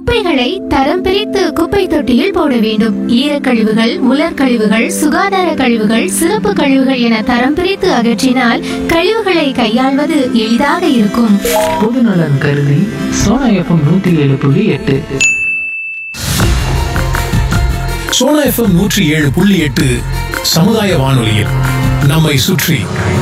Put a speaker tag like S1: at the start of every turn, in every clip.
S1: குப்பைகளை தரம் பிரித்து குப்பை தொட்டியில் போட வேண்டும் ஈரக்கழிவுகள் உலர்கழிவுகள் சுகாதார கழிவுகள் சிறப்பு கழிவுகள் என தரம் பிரித்து அகற்றினால் கழிவுகளை கையாள்வது எளிதாக இருக்கும்
S2: பொதுநலன் கருதி சோனா எஃப்எம் நூத்தி ஏழு புள்ளி எட்டு
S3: சோனா எஃப்எம் நூற்றி ஏழு புள்ளி எட்டு சமுதாய வானொலியில் நம்மை சுற்றி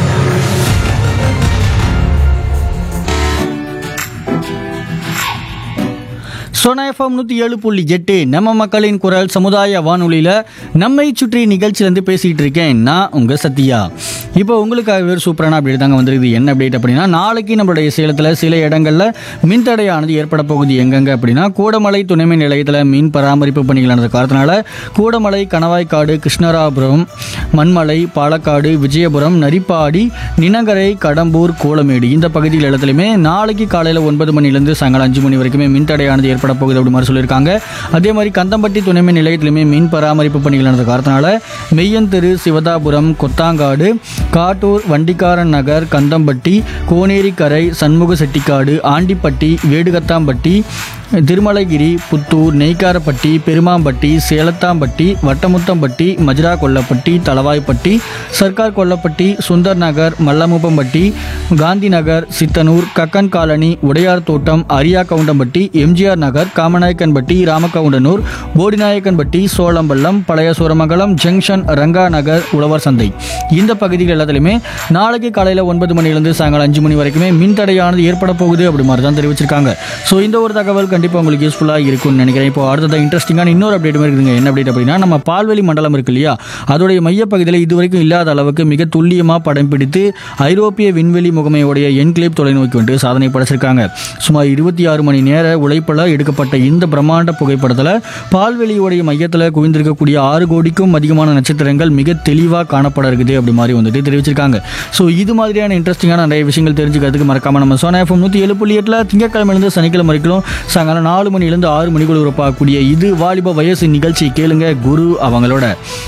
S4: சோனா எஃப்எம் நூற்றி ஏழு புள்ளி எட்டு நம்ம மக்களின் குரல் சமுதாய வானொலியில் நம்மை சுற்றி நிகழ்ச்சியிலேருந்து பேசிகிட்டு இருக்கேன் நான் உங்கள் சத்யா இப்போ உங்களுக்காக ஒரு சூப்பரான அப்டேட் தாங்க வந்திருக்குது என்ன அப்டேட் அப்படின்னா நாளைக்கு நம்மளுடைய சேலத்தில் சில இடங்களில் மின்தடையானது ஏற்பட போகுது எங்கெங்க அப்படின்னா கூடமலை துணைமின் நிலையத்தில் மீன் பராமரிப்பு பணிகள் நடந்த காரணத்தினால கூடமலை கணவாய்க்காடு கிருஷ்ணராபுரம் மண்மலை பாலக்காடு விஜயபுரம் நரிப்பாடி நினகரை கடம்பூர் கோலமேடு இந்த பகுதிகள் இடத்துலையுமே நாளைக்கு காலையில் ஒன்பது மணிலேருந்து சாயங்காலம் அஞ்சு மணி வரைக்குமே மின்தடையானது ஏற்பட போகுது அப்படி மாதிரி சொல்லியிருக்காங்க அதே மாதிரி கந்தம்பட்டி துணைமின் நிலையத்திலுமே மீன் பராமரிப்பு பணிகள் நடந்த காரணத்தினால மெய்யந்தெரு சிவதாபுரம் கொத்தாங்காடு காட்டூர் வண்டிக்காரன் நகர் கந்தம்பட்டி கோனேரிக்கரை சண்முக செட்டிக்காடு ஆண்டிப்பட்டி வேடுகத்தாம்பட்டி திருமலைகிரி புத்தூர் நெய்க்காரப்பட்டி பெருமாம்பட்டி சேலத்தாம்பட்டி வட்டமுத்தம்பட்டி மஜ்ரா கொல்லப்பட்டி தளவாய்ப்பட்டி சர்க்கார் கொல்லப்பட்டி சுந்தர் நகர் மல்லமுப்பம்பட்டி காந்தி நகர் சித்தனூர் கக்கன் காலனி உடையார் தோட்டம் அரியா கவுண்டம்பட்டி எம்ஜிஆர் நகர் காமநாயக்கன்பட்டி ராமகவுண்டனூர் போடிநாயக்கன்பட்டி சோளம்பள்ளம் பழைய சூரமங்கலம் ஜங்ஷன் ரங்கா நகர் உழவர் சந்தை இந்த பகுதிகள் எல்லாத்துலையுமே நாளைக்கு காலையில் ஒன்பது மணிலேருந்து சாயங்காலம் அஞ்சு மணி வரைக்குமே மின்தடையானது ஏற்பட போகுது அப்படி மாதிரி தான் தெரிவிச்சிருக்காங்க ஸோ இந்த ஒரு தகவல் கண்டிப்பாக உங்களுக்கு யூஸ்ஃபுல்லாக இருக்கும்னு நினைக்கிறேன் இப்போ அடுத்தது இன்ட்ரெஸ்டிங்கான இன்னொரு அப்டேட் இருக்குதுங்க என்ன அப்டேட் அப்படின்னா நம்ம பால்வெளி மண்டலம் இருக்கு இல்லையா அதோடைய மையப்பகுதியில் இதுவரைக்கும் இல்லாத அளவுக்கு மிக துல்லியமாக படம் பிடித்து ஐரோப்பிய விண்வெளி முகமையுடைய என்க்ளேப் தொலைநோக்கி வந்து சாதனை படைச்சிருக்காங்க சுமார் இருபத்தி ஆறு மணி நேர உழைப்பில் எடுக்கப்பட்ட இந்த பிரம்மாண்ட புகைப்படத்தில் பால்வெளியோடைய மையத்தில் குவிந்திருக்கக்கூடிய ஆறு கோடிக்கும் அதிகமான நட்சத்திரங்கள் மிக தெளிவாக காணப்பட இருக்குது அப்படி மாதிரி வந்துட்டு தெரிவிச்சிருக்காங்க ஸோ இது மாதிரியான இன்ட்ரெஸ்டிங்கான நிறைய விஷயங்கள் தெரிஞ்சுக்கிறதுக்கு மறக்காம நம்ம சோனா எஃப்எம் நூற்றி ஏழு புள்ளி எட்டில் திங்கக்கிழமையிலேருந்து சனிக்கிழமை வரைக்கும் சாயங்காலம் நாலு மணிலேருந்து ஆறு மணிக்குள்ள உறப்பாகக்கூடிய இது வாலிப வயசு நிகழ்ச்சி கேளுங்க குரு அவங்களோட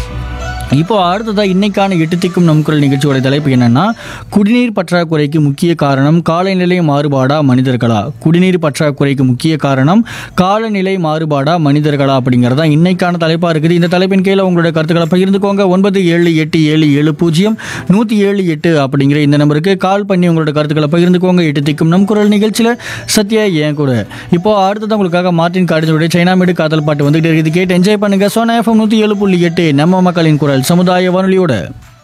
S4: இப்போ அடுத்ததாக இன்னைக்கான எட்டு திக்கும் நம் குரல் நிகழ்ச்சியோட தலைப்பு என்னன்னா குடிநீர் பற்றாக்குறைக்கு முக்கிய காரணம் காலநிலை மாறுபாடா மனிதர்களா குடிநீர் பற்றாக்குறைக்கு முக்கிய காரணம் காலநிலை மாறுபாடா மனிதர்களா அப்படிங்கிறதா இன்னைக்கான தலைப்பாக இருக்குது இந்த தலைப்பின் கீழே உங்களோட கருத்துக்களை பகிர்ந்துக்கோங்க ஒன்பது ஏழு எட்டு ஏழு ஏழு பூஜ்ஜியம் நூற்றி ஏழு எட்டு அப்படிங்கிற இந்த நம்பருக்கு கால் பண்ணி உங்களோட கருத்துக்களை பகிர்ந்துக்கோங்க எட்டு திக்கும் நம் குரல் நிகழ்ச்சியில் சத்யா ஏன் கூட இப்போ அடுத்ததான் உங்களுக்காக மார்டின் கார்டினுடைய சைனாமேடு காதல் பாட்டு வந்துகிட்டு இருக்குது கேட்டு என்ஜாய் பண்ணுங்க சோனா எஃப்எம் நூற்றி ஏழு புள்ளி எட்டு நம்ம மக்களின் குரல் சமுதாய வானொலியோட